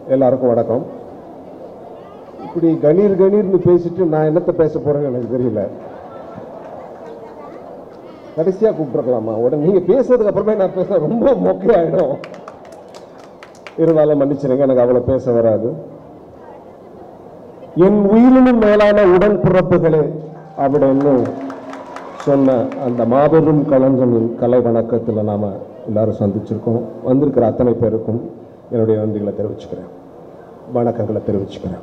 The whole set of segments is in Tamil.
எல்லாருக்கும் வணக்கம் இப்படி கணீர் கணீர்னு பேசிட்டு நான் என்னத்த பேச போறேன்னு எனக்கு தெரியல கடைசியா கூப்பிட்டுருக்கலாமா உடனே நீங்க பேசுறதுக்கு அப்புறமே நான் பேச ரொம்ப மொக்கையாயிடும் இருந்தாலும் மன்னிச்சிருங்க எனக்கு அவ்வளவு பேச வராது என் உயிரினும் மேலான உடன்பிறப்புகளே அப்படின்னு சொன்ன அந்த மாபெரும் கலைஞனின் கலை வணக்கத்தில் நாம எல்லாரும் சந்திச்சிருக்கோம் வந்திருக்கிற அத்தனை பேருக்கும் என்னுடைய நன்றிகளை தெரிவிச்சுக்கிறேன் வணக்கங்களை தெரிவிச்சுக்கிறேன்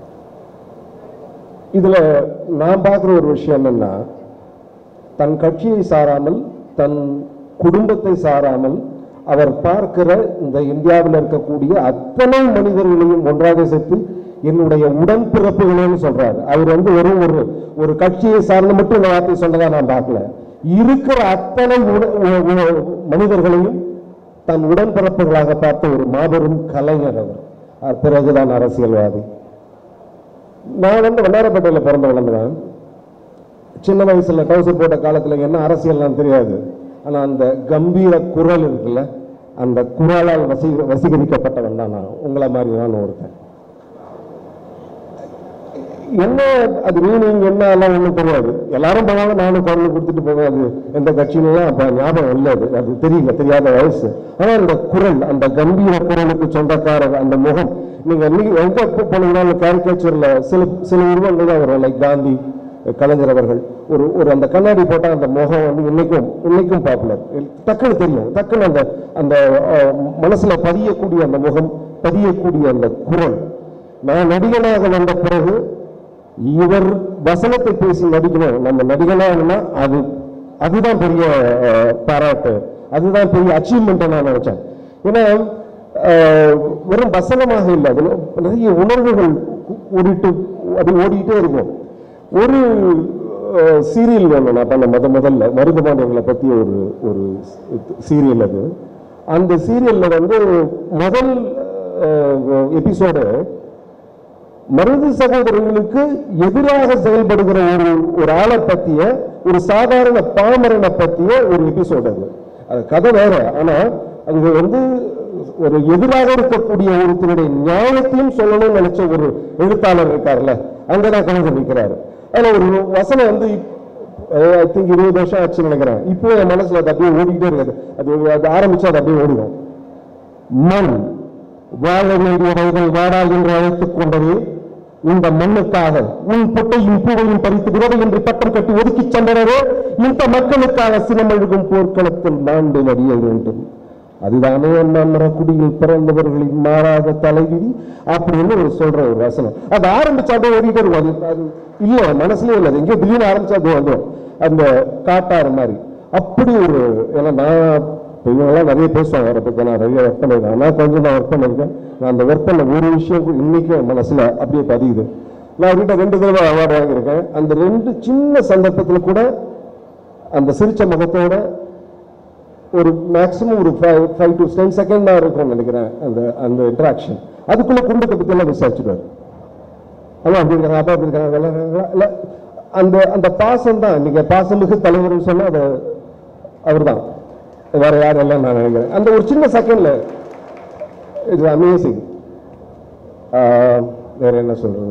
இதுல நான் பார்க்குற ஒரு விஷயம் என்னன்னா தன் கட்சியை சாராமல் தன் குடும்பத்தை சாராமல் அவர் பார்க்கிற இந்த இந்தியாவில் இருக்கக்கூடிய அத்தனை மனிதர்களையும் ஒன்றாக சேர்த்து என்னுடைய உடன்பிறப்புகளேன்னு சொல்றாரு அவர் வந்து வெறும் ஒரு ஒரு கட்சியை சார்ந்து மட்டும் இந்த வார்த்தை சொன்னதா நான் பார்க்கல இருக்கிற அத்தனை உட- உ- உ- மனிதர்களையும் தன் உடன்பிறப்புகளாக பார்த்த ஒரு மாபெரும் கலைஞர் அவர் அவர் பிறகுதான் அரசியல்வாதி நான் வந்து வண்ணாரப்பேட்டையில் பிறந்து வளர்ந்தவன் சின்ன வயசுல டவுசர் போட்ட காலத்துல என்ன அரசியல்லாம் தெரியாது ஆனா அந்த கம்பீர குரல் இருக்குல்ல அந்த குரலால் வசி வசீகரிக்கப்பட்டவன் தான் நான் உங்களை மாதிரி நான் ஒருத்தன் என்ன அது மீனிங் என்ன எல்லாம் ஒண்ணும் தெரியாது எல்லாரும் போவாங்க நானும் குரல் கொடுத்துட்டு போவேன் அது எந்த கட்சியிலும் அப்ப ஞாபகம் இல்லை அது அது தெரியல தெரியாத வயசு ஆனா அந்த குரல் அந்த கம்பீர குரலுக்கு சொந்தக்காரர் அந்த முகம் நீங்க இன்னைக்கு எங்க போ- போனீங்கன்னாலும் கேரிகேச்சர்ல சில சில உருவங்கள் தான் வரும் லைக் காந்தி கலைஞர் அவர்கள் ஒரு ஒரு அந்த கண்ணாடி போட்டா அந்த முகம் வந்து இன்னைக்கும் இன்னைக்கும் பாப்புலர் டக்குன்னு தெரியும் டக்குன்னு அந்த அந்த அஹ், மனசுல பதியக்கூடிய அந்த முகம் பதியக்கூடிய அந்த குரல் நான் நடிகனாக வந்த பிறகு இவர் வசனத்தை பேசி நடிக்கணும் நம்ம நடிகனாகனா அது அதுதான் பெரிய அஹ், பாராட்டு அதுதான் பெரிய அச்சீவ்மெண்ட் நான் நினைச்சேன் ஏன்னா அஹ், வெறும் வசனமாக இல்லை அதுல நிறைய உணர்வுகள் கு- ஓடிட்டு அது ஓடிட்டே இருக்கும் ஒரு சீரியல் ஒன்று நான் பண்ண முத முதல்ல மருதுபாண்டியங்களை பற்றி ஒரு ஒரு சீரியல் அது அந்த சீரியல்ல வந்து முதல் எபிசோடு மருது சகோதரர்களுக்கு எதிராக செயல்படுகிற ஒரு ஒரு ஆளை பத்திய ஒரு சாதாரண பாமரனை பத்திய ஒரு எபிசோடு அது அது கதை வேற ஆனா அங்க வந்து ஒரு எதிராக இருக்கக்கூடிய ஒருத்தருடைய நியாயத்தையும் சொல்லணும்னு நினைச்ச ஒரு எழுத்தாளர் இருக்கார்ல அங்கதான் கலைஞர் நிற்கிறாரு அதுல ஒரு வசனம் வந்து ஐ திங்க் இருபது வருஷம் ஆச்சுன்னு நினைக்கிறேன் இப்போ என் மனசுல அது அப்படியே ஓடிக்கிட்டே இருக்குது அது அது ஆரம்பிச்சா அது அப்படியே ஓடிடும் மண் வாழ வேண்டிய வயதை வாடா என்று அழைத்துக் கொண்டது இந்த மண்ணுக்காக உன் பொட்டையும் பூவையும் பறித்து விரோதை என்று பட்டம் கட்டி ஒதுக்கிச் சென்றனரே இந்த மக்களுக்காக சினமெழுகும் போர்க்களத்தில் மாண்டு நடிய வேண்டும் அதுதானே மரக்குடியில் பிறந்தவர்களின் மாறாத தலைவிதி அப்படின்னு ஒரு சொல்ற ஒரு வசனம் அது ஆரம்பிச்சா அப்படியே ஓடிட்டே இருக்கும் அது அது இல்ல மனசுலயே இல்லை அது எங்கேயோ திடீர்னு ஆரம்பிச்சா அது வந்துடும் அந்த காட்டாறு மாதிரி அப்படி ஒரு ஏன்னா நான் இப்ப இவங்கெல்லாம் நிறைய பேசுவாங்க அவரை பத்தி நான் நிறைய ஒர்க் பண்ணியிருக்கேன் நான் கொஞ்சம் தான் ஒர்க் பண்ணியிருக்கேன் நான் அந்த ஒர்க் பண்ண ஒரு விஷயம் கூட இன்னைக்கும் என் மனசுல அப்படியே பதியுது நான் அவர்கிட்ட ரெண்டு தடவை அவார்டு வாங்கியிருக்கேன் அந்த ரெண்டு சின்ன சந்தர்ப்பத்துல கூட அந்த சிரிச்ச முகத்தோட ஒரு மேக்ஸிமம் ஒரு ஃபைவ் டு டென் செகண்ட் தான் இருக்கும்னு நினைக்கிறேன் அந்த அந்த இன்ட்ராக்ஷன் அதுக்குள்ள குடும்பத்தை பத்தி எல்லாம் விசாரிச்சுடுவார் அதான் அப்படி இருக்காங்க அப்பா அப்படி இருக்காங்க எல்லாம் இருக்காங்களா? இல்ல அந்த அந்த பாசம் தான் நீங்க பாசமிகு தலைவர்னு சொன்னா அது அவர்தான் வேற யாரும் இல்லை நான் நினைக்கிறேன் அந்த ஒரு சின்ன செகண்ட்ல இட்ஸ் அமேசிங் வேற என்ன சொல்றது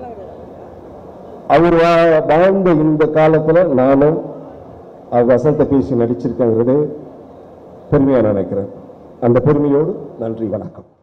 அவர் வா- வாழ்ந்த இந்த காலத்துல நானும் அவர் வசந்த பேசி நடிச்சிருக்கேங்கிறது பெருமையா நினைக்கிறேன் அந்த பெருமையோடு நன்றி வணக்கம்